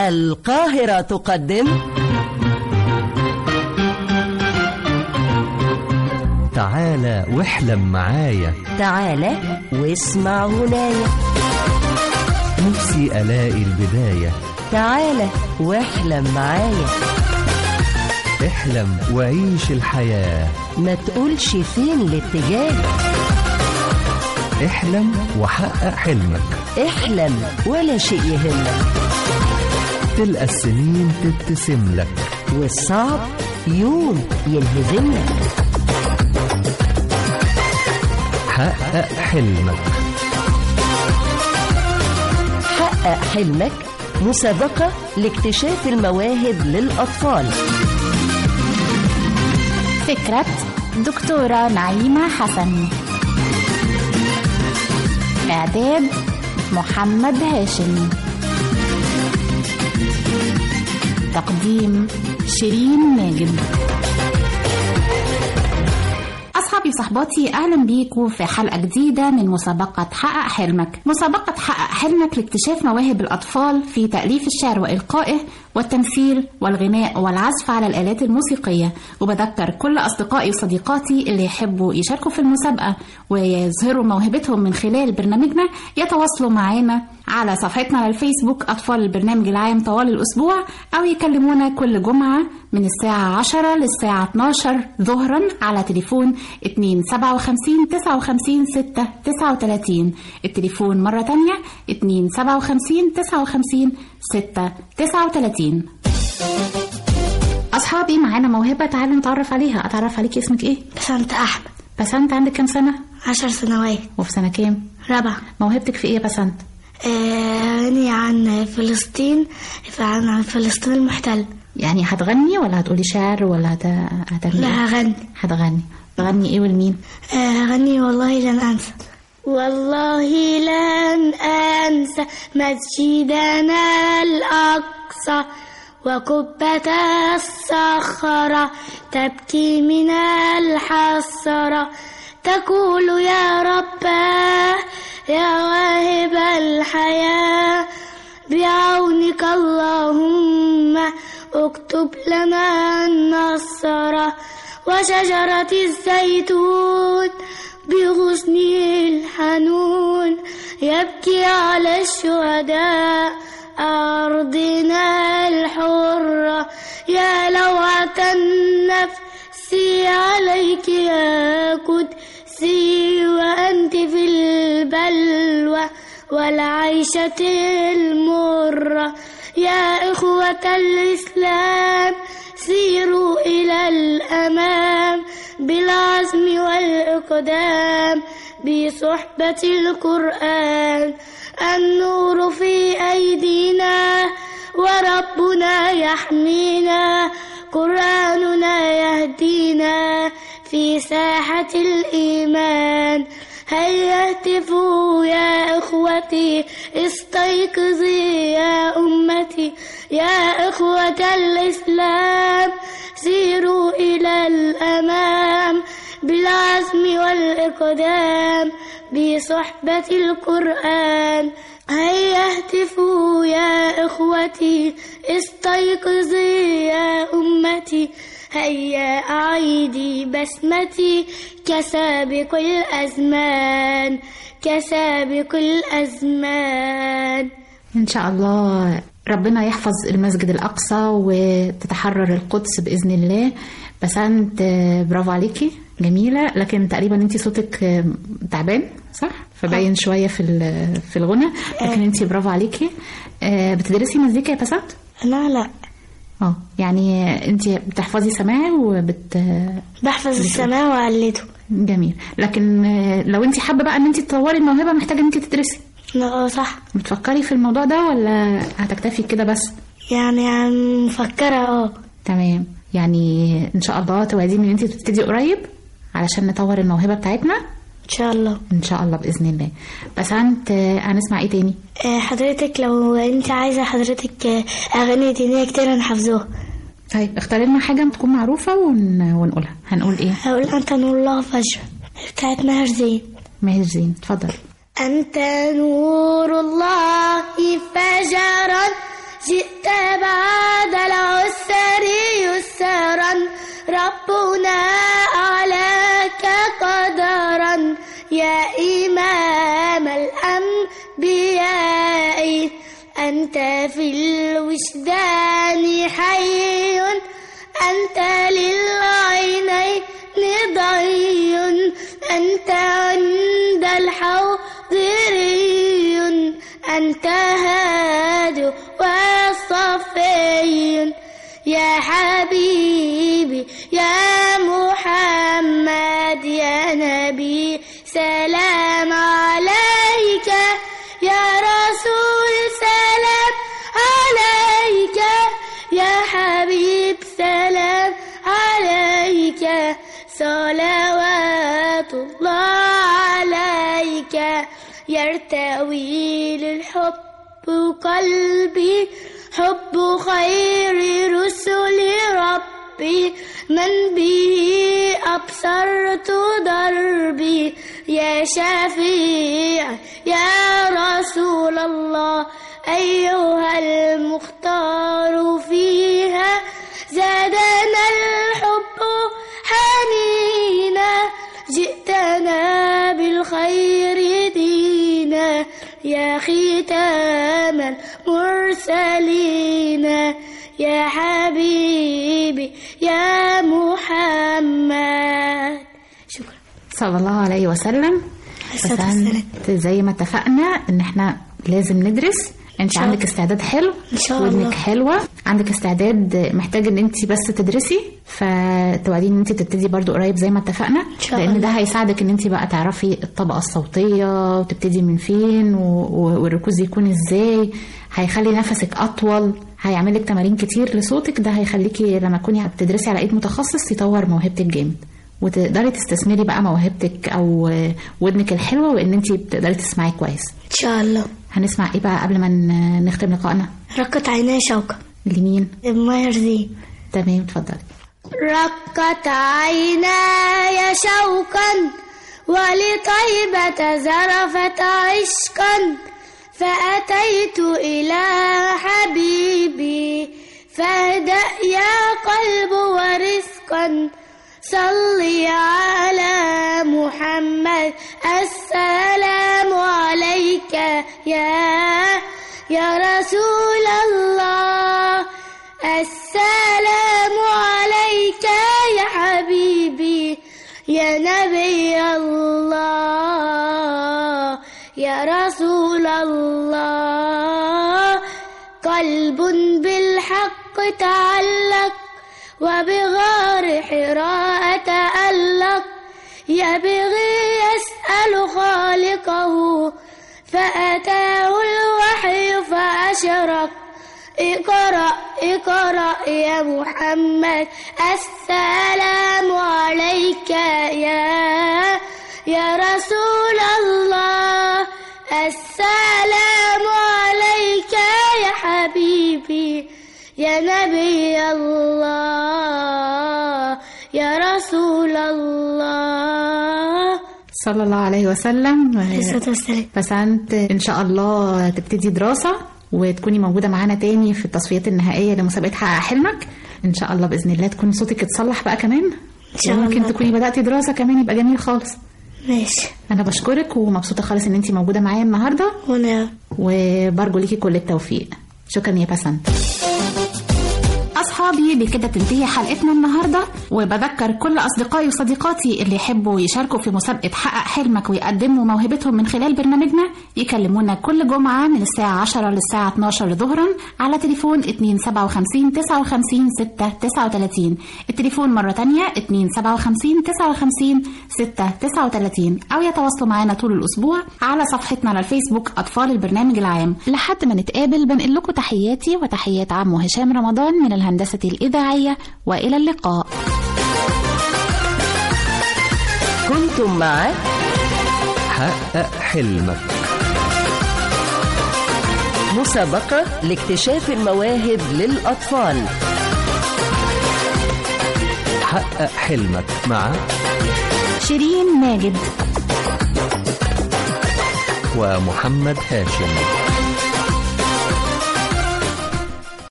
القاهرة تقدم تعالى واحلم معايا تعالى واسمع هنايا نفسي ألاقي البداية تعالى واحلم معايا احلم وعيش الحياة ما تقولش فين الاتجاه احلم وحقق حلمك احلم ولا شيء يهمك تلقى السنين تبتسم لك والصعب يوم ينهزمك حقق حلمك حقق حلمك مسابقة لاكتشاف المواهب للأطفال فكرة دكتورة نعيمة حسن إعداد محمد هاشم تقديم شيرين ماجد أصحابي وصحباتي أهلا بيكم في حلقة جديدة من مسابقة حقق حلمك مسابقة حقق حلمك لاكتشاف مواهب الأطفال في تأليف الشعر وإلقائه والتمثيل والغناء والعزف على الآلات الموسيقية وبذكر كل أصدقائي وصديقاتي اللي يحبوا يشاركوا في المسابقة ويظهروا موهبتهم من خلال برنامجنا يتواصلوا معانا على صفحتنا على الفيسبوك أطفال البرنامج العام طوال الأسبوع أو يكلمونا كل جمعة من الساعة 10 للساعة 12 ظهرا على تليفون 257 59 6 39 التليفون مرة تانية 257 59 6 39 أصحابي معانا موهبة تعالوا نتعرف عليها أتعرف عليكي اسمك إيه؟ بسنت أحمد بسنت عندك كام سنة؟ عشر سنوات وفي سنة كام؟ رابعة موهبتك في إيه يا بسنت؟ آه، أغني عن فلسطين عن عن فلسطين المحتل يعني هتغني ولا هتقولي شعر ولا هت... هتغني لا إيه؟ هغني هتغني تغني إيه والمين؟ آه، أغني والله لن أنسى والله لن أنسى مسجدنا الأقصى وقبة الصخرة تبكي من الحسرة تقول يا رب يا واهب الحياة بعونك اللهم اكتب لنا النصر وشجرة الزيتون بغصنه الحنون يبكي على الشهداء أرضنا الحرة يا لوعة النفس عليك يا قدسي وأنت في البلوى والعيشة المرة يا إخوة الإسلام سيروا إلى الأمام بالعزم والإقدام بصحبة القرآن النور في أيدينا وربنا يحمينا قرآننا يهدينا في ساحة الإيمان هيا اهتفوا يا إخوتي استيقظي يا أمتي يا إخوة الإسلام سيروا إلى الأمام بالعزم والإقدام بصحبة القرآن هيا اهتفوا يا إخوتي استيقظي يا أمتي هيا أعيدي بسمتي كسابق الأزمان كسابق الأزمان إن شاء الله ربنا يحفظ المسجد الأقصى وتتحرر القدس بإذن الله بسنت آه، برافو عليكي جميلة لكن تقريبا انت صوتك آه، تعبان صح؟ فباين شوية في ال- في الغنى لكن انت برافو عليكي آه، بتدرسي مزيكا يا بسنت؟ أنا لا اه يعني انت بتحفظي سماع وبت بحفظ السماء وأقلده جميل لكن آه، لو انت حابة بقى ان انت تطوري الموهبة محتاجة ان انت تدرسي لا صح بتفكري في الموضوع ده ولا هتكتفي كده بس؟ يعني عم مفكرة اه تمام يعني ان شاء الله توعديني ان انت تبتدي قريب علشان نطور الموهبه بتاعتنا إن شاء الله ان شاء الله باذن الله بس انت هنسمع ايه تاني آه، حضرتك لو انت عايزة حضرتك آه، أغاني دينية كتير أنا حافظوها طيب اختاري لنا حاجه تكون معروفه ون... ونقولها هنقول ايه هقول أنت نور الله فجر بتاعت ماهر زين ماهر زين اتفضل أنت نور الله فجرا جئت بعد العسر يسرا ربنا أعلاك قدرا يا إمام الأنبياء أنت في الوجدان حي أنت للعينين ضي أنت عند الحوض ري أنت هاد وصفي يا حبيبي يا محمد يا نبي سلام عليك يا رسول سلام عليك يا حبيب سلام عليك صلوات الله عليك يرتوي للحب قلبي حب خير رسل ربي من به أبصرت دربي يا شفيع يا رسول الله أيها المختار فيها زادنا الحب حنينا جئتنا بالخير دينا يا ختام المرسلين يا حبيبي يا محمد شكرا صلى الله عليه وسلم الصلاة بس والسلام. أنت زي ما اتفقنا ان احنا لازم ندرس انت شاء عندك الله. استعداد حلو إن شاء ودنك الله. حلوه عندك استعداد محتاج ان انت بس تدرسي فتوعدين ان انت تبتدي برضو قريب زي ما اتفقنا شاء لان الله. ده هيساعدك ان انت بقى تعرفي الطبقه الصوتيه وتبتدي من فين و... و... والركوز يكون ازاي هيخلي نفسك اطول هيعمل لك تمارين كتير لصوتك ده هيخليكي لما تكوني بتدرسي على ايد متخصص يطور موهبتك جامد وتقدري تستثمري بقى موهبتك او ودنك الحلوه وان انت بتقدري تسمعي كويس إن شاء الله هنسمع ايه بقى قبل ما ن- نختم لقائنا رقت عيناي شوكة لمين ما يرضيه تمام اتفضلي رقت عيناي شوقا ولطيبة زرفت عشقا فأتيت إلى حبيبي فاهدأ يا قلب ورزقا صلي على محمد السلام عليك يا يا رسول الله السلام عليك يا حبيبي يا نبي الله يا رسول الله قلب بالحق تعلق وبغار حراء تألق يبغي يسأل خالقه فأتاه الوحي فأشرق اقرأ اقرأ يا محمد السلام عليك يا يا رسول الله السلام عليك يا حبيبي يا نبي الله يا رسول الله صلى الله عليه وسلم الصلاة والسلام بسنت ان شاء الله تبتدي دراسه وتكوني موجوده معانا تاني في التصفيات النهائيه لمسابقه حقق حلمك ان شاء الله باذن الله تكون صوتك اتصلح بقى كمان إن شاء ممكن الله. تكوني بداتي دراسه كمان يبقى جميل خالص ماشي انا بشكرك ومبسوطه خالص ان انت موجوده معايا النهارده وانا وبرجو ليكي كل التوفيق شكرا يا بسنت أصحابي بكده تنتهي حلقتنا النهاردة وبذكر كل أصدقائي وصديقاتي اللي يحبوا يشاركوا في مسابقة حقق حلمك ويقدموا موهبتهم من خلال برنامجنا يكلمونا كل جمعة من الساعة 10 للساعة 12 ظهرا على تليفون 257 59 6 39 التليفون مرة تانية 257 59 6 39 أو يتواصلوا معنا طول الأسبوع على صفحتنا على الفيسبوك أطفال البرنامج العام لحد ما نتقابل بنقل لكم تحياتي وتحيات عمو هشام رمضان من الهندسة الإذاعية وإلى اللقاء كنتم مع حقق حلمك مسابقة لاكتشاف المواهب للأطفال حقق حلمك مع شيرين ماجد ومحمد هاشم